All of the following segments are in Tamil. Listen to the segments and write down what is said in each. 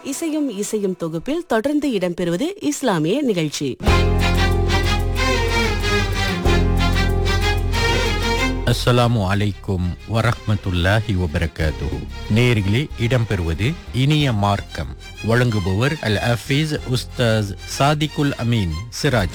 இசையும் இசையும் தொகுப்பில் தொடர்ந்து இடம்பெறுவது இஸ்லாமிய நிகழ்ச்சி அஸ்ஸலாமு அலைக்கும் வரஹ்மத்துல்லாஹி வபரகாத்துஹு நேர்களே இடம்பெறுவது இனிய மார்க்கம் வழங்குபவர் அல் ஹஃபீஸ் உஸ்தாஸ் சாதிகுல் அமீன் சிராஜ்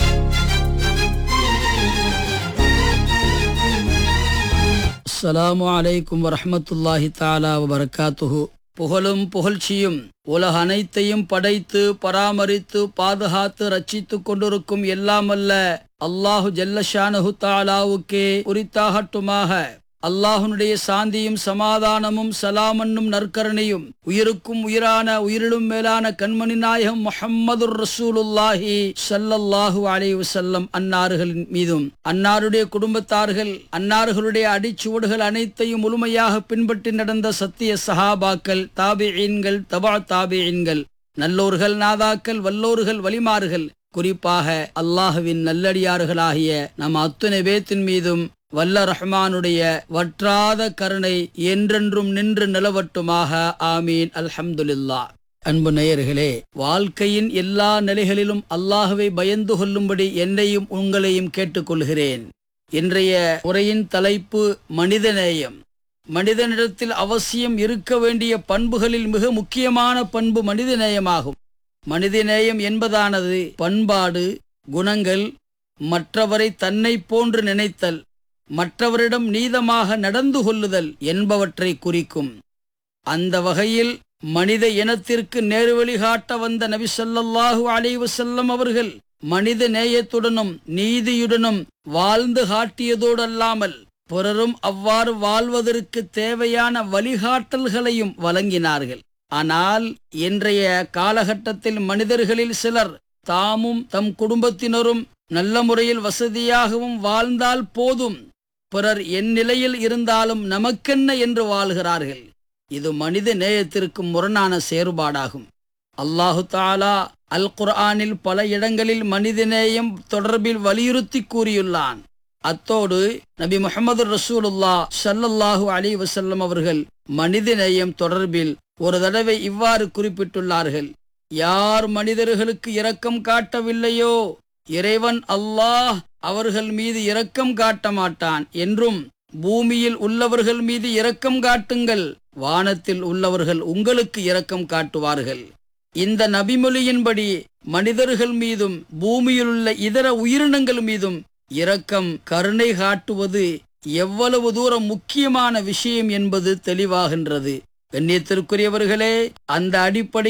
அஸ்ஸலாமு அலைக்கும் வரஹ்மத்துல்லாஹி தாலா வபரகாத்துஹு புகழும் புகழ்ச்சியும் உலக அனைத்தையும் படைத்து பராமரித்து பாதுகாத்து ரட்சித்துக் கொண்டிருக்கும் எல்லாமல்ல அல்லாஹு ஜல்லஷானஹு தாலாவுக்கே உரித்தாகட்டுமாக அல்லாஹுனுடைய சாந்தியும் சமாதானமும் சலாமன்னும் நற்கரணையும் உயிருக்கும் உயிரான உயிரிலும் மேலான கண்மணி நாயகம் முஹம்மது ரசூலுல்லாஹி ஸல்லல்லாஹு அலைஹி வஸல்லம் அன்னார்களின் மீதும் அன்னாருடைய குடும்பத்தார்கள் அன்னார்களுடைய அடிச்சுவடுகள் அனைத்தையும் முழுமையாக பின்பற்றி நடந்த சத்திய சஹாபாக்கள் தாபிஈன்கள் தபா தாபிஈன்கள் நல்லோர்கள் நாதாக்கள் வல்லோர்கள் வலிமார்கள் குறிப்பாக அல்லாஹுவின் நல்லடியார்களாகிய நம் அத்துணை பேத்தின் மீதும் வல்ல ரஹ்மானுடைய வற்றாத கருணை என்றென்றும் நின்று நிலவட்டுமாக ஆமீன் அல்ஹம்துலில்லா அன்பு நேயர்களே வாழ்க்கையின் எல்லா நிலைகளிலும் அல்லாஹுவை பயந்து கொள்ளும்படி என்னையும் உங்களையும் கேட்டுக்கொள்கிறேன் இன்றைய உரையின் தலைப்பு மனிதநேயம் மனிதனிடத்தில் அவசியம் இருக்க வேண்டிய பண்புகளில் மிக முக்கியமான பண்பு மனிதநேயமாகும் மனிதநேயம் என்பதானது பண்பாடு குணங்கள் மற்றவரை தன்னை போன்று நினைத்தல் மற்றவரிடம் நீதமாக நடந்து கொள்ளுதல் என்பவற்றை குறிக்கும் அந்த வகையில் மனித இனத்திற்கு நேர்வழி காட்ட வந்த நபி ஸல்லல்லாஹு அலைஹி வஸல்லம் அவர்கள் மனித நேயத்துடனும் நீதியுடனும் வாழ்ந்து காட்டியதோடு அல்லாமல் பிறரும் அவ்வாறு வாழ்வதற்கு தேவையான வழிகாட்டல்களையும் வழங்கினார்கள் ஆனால் இன்றைய காலகட்டத்தில் மனிதர்களில் சிலர் தாமும் தம் குடும்பத்தினரும் நல்ல முறையில் வசதியாகவும் வாழ்ந்தால் போதும் பிறர் என் நிலையில் இருந்தாலும் நமக்கென்ன என்று வாழ்கிறார்கள் இது மனித நேயத்திற்கு முரணான செயற்பாடாகும் அல்லாஹு தாலா அல் குர்ஆனில் பல இடங்களில் மனிதநேயம் தொடர்பில் வலியுறுத்தி கூறியுள்ளான் அத்தோடு நபி முகமது ரசூலுல்லா ஸல்லல்லாஹு அலைஹி வஸல்லம் அவர்கள் மனிதநேயம் தொடர்பில் ஒரு தடவை இவ்வாறு குறிப்பிட்டுள்ளார்கள் யார் மனிதர்களுக்கு இரக்கம் காட்டவில்லையோ இறைவன் அல்லாஹ் அவர்கள் மீது இரக்கம் காட்ட மாட்டான் என்றும் பூமியில் உள்ளவர்கள் மீது இரக்கம் காட்டுங்கள் வானத்தில் உள்ளவர்கள் உங்களுக்கு இரக்கம் காட்டுவார்கள் இந்த நபிமொழியின்படி மனிதர்கள் மீதும் பூமியில் உள்ள இதர உயிரினங்கள் மீதும் இரக்கம் கருணை காட்டுவது எவ்வளவு தூரம் முக்கியமான விஷயம் என்பது தெளிவாகின்றது கண்ணியத்திற்குரியவர்களே அந்த அடிப்படை